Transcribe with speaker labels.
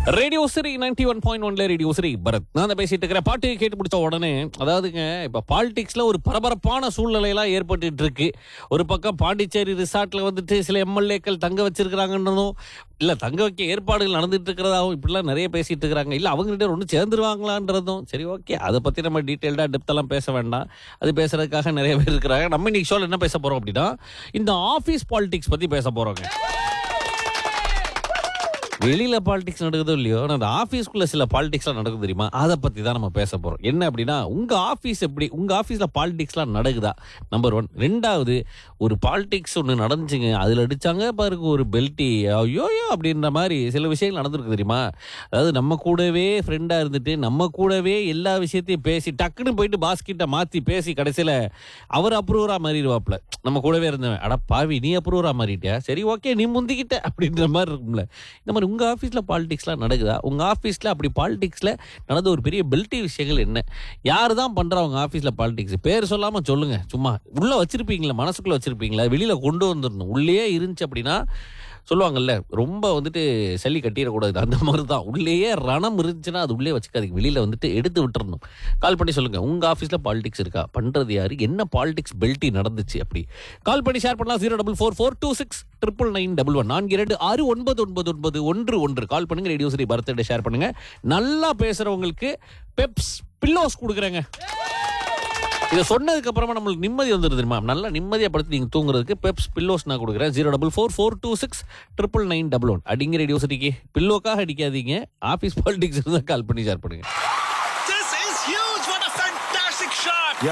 Speaker 1: radio சிரி ninety one point ஒன்ல radio சிரி பரத் நான் தான் பேசிட்டு இருக்கிறேன் பாட்டு கேட்டு முடிச்ச உடனே அதாவதுங்க இப்ப பாலிடிக்ஸ்ல ஒரு பரபரப்பான சூழ்நிலை எல்லாம் ஏற்பட்டுட்டு இருக்கு ஒரு பக்கம் பாண்டிச்சேரி ரிசார்ட்ல வந்துட்டு சில எம்எல்ஏக்கள் தங்க வச்சிருக்கிறாங்கன்றதும் இல்ல தங்க வைக்க ஏற்பாடுகள் நடந்துட்டு இருக்கிறதாவும் இப்படிலாம் நிறைய பேசிட்டு இருக்கிறாங்க இல்ல அவங்ககிட்ட ஒன்று சேர்ந்துருவாங்களான்றதும் சரி ஓகே அதை பத்தி நம்ம டீட்டெயில்டா டெப்த் எல்லாம் பேச வேண்டாம் அது பேசுறதுக்காக நிறைய பேர் இருக்கிறாங்க நம்ம இன்னைக்கு ஷோல என்ன பேச போறோம் அப்படின்னா இந்த ஆபீஸ் பாலிடிக்ஸ் பத்தி பேச போறோங்க வெளியில பாலிடிக்ஸ் நடக்குதோ இல்லையோ ஆனா அந்த ஆபீஸ்க்குள்ள சில பாலிடிக்ஸ்லாம் நடக்குது தெரியுமா அதை பத்தி தான் நம்ம பேச போறோம் என்ன அப்படின்னா உங்க ஆபீஸ் எப்படி உங்க ஆபீஸ்ல பாலிடிக்ஸ்லாம் நடக்குதா நம்பர் ஒன் ரெண்டாவது ஒரு பாலிடிக்ஸ் ஒன்று நடந்துச்சுங்க அதுல அடிச்சாங்க பாருங்க ஒரு பெல்ட்டி ஐயோயோ அப்படின்ற மாதிரி சில விஷயங்கள் நடந்திருக்கு தெரியுமா அதாவது நம்ம கூடவே ஃப்ரெண்டா இருந்துட்டு நம்ம கூடவே எல்லா விஷயத்தையும் பேசி டக்குன்னு போயிட்டு பாஸ்கிட்ட மாத்தி பேசி கடைசியில அவர் அப்ரூவரா மாறிடுவாப்ல நம்ம கூடவே இருந்தவன் அட பாவி நீ அப்ரூவரா மாறிட்டியா சரி ஓகே நீ முந்திக்கிட்ட அப்படின்ற மாதிரி இருக்கும்ல இந்த மாதிரி உங்க ஆஃபீஸில் பாலிடிக்ஸ்லாம் நடக்குதா உங்க ஆஃபீஸில் அப்படி பாலிடிக்ஸில் நடந்த ஒரு பெரிய பெல்ட்டி விஷயங்கள் என்ன யார் தான் பண்றா உங்க ஆஃபீஸில் பாலிடிக்ஸ் பேர் சொல்லாம சொல்லுங்க சும்மா உள்ள வச்சிருப்பீங்களா மனசுக்குள்ள வச்சிருப்பீங்களா வெளியில கொண்டு வந்துடணும் உள்ளேயே இருந்துச்சு அப்படின்னா சொல்லுவாங்கல்ல ரொம்ப வந்துட்டு சளி கட்டிடக்கூடாது அந்த மாதிரி தான் உள்ளேயே ரணம் இருந்துச்சுன்னா அது உள்ளே வச்சுக்காதீங்க வெளியில வந்துட்டு எடுத்து விட்டுறணும் கால் பண்ணி சொல்லுங்க உங்க ஆஃபீஸில் பாலிடிக்ஸ் இருக்கா பண்றது யாரு என்ன பாலிடிக்ஸ் பெல்ட்டி நடந்துச்சு அப்படி கால் பண்ணி ஷேர் பண்ணலாம் zero double four four two six triple nine double one நான்கு இரண்டு ஆறு ஒன்பது ஒன்பது ஒன்பது ஒன்று ஒன்று கால் பண்ணுங்க ரேடியோ சரி பர்த்டே ஷேர் பண்ணுங்க நல்லா பேசுறவங்களுக்கு பெப்ஸ் பில்லோஸ் கொடுக்குறேங்க இதை சொன்னதுக்கு அப்புறமா நம்மளுக்கு நிம்மதி வந்துருது தெரியுமா நல்லா நிம்மதியா படுத்து நீங்க தூங்குறதுக்கு பெப்ஸ் பில்லோஸ் நான் கொடுக்குறேன் zero double four four two six triple nine double one அடிங்க ரேடியோ சிட்டிக்கு பில்லோக்காக அடிக்காதீங்க ஆஃபீஸ் பாலிடிக்ஸ் இருந்தால் கால் பண்ணி ஷேர் பண்ணுங்க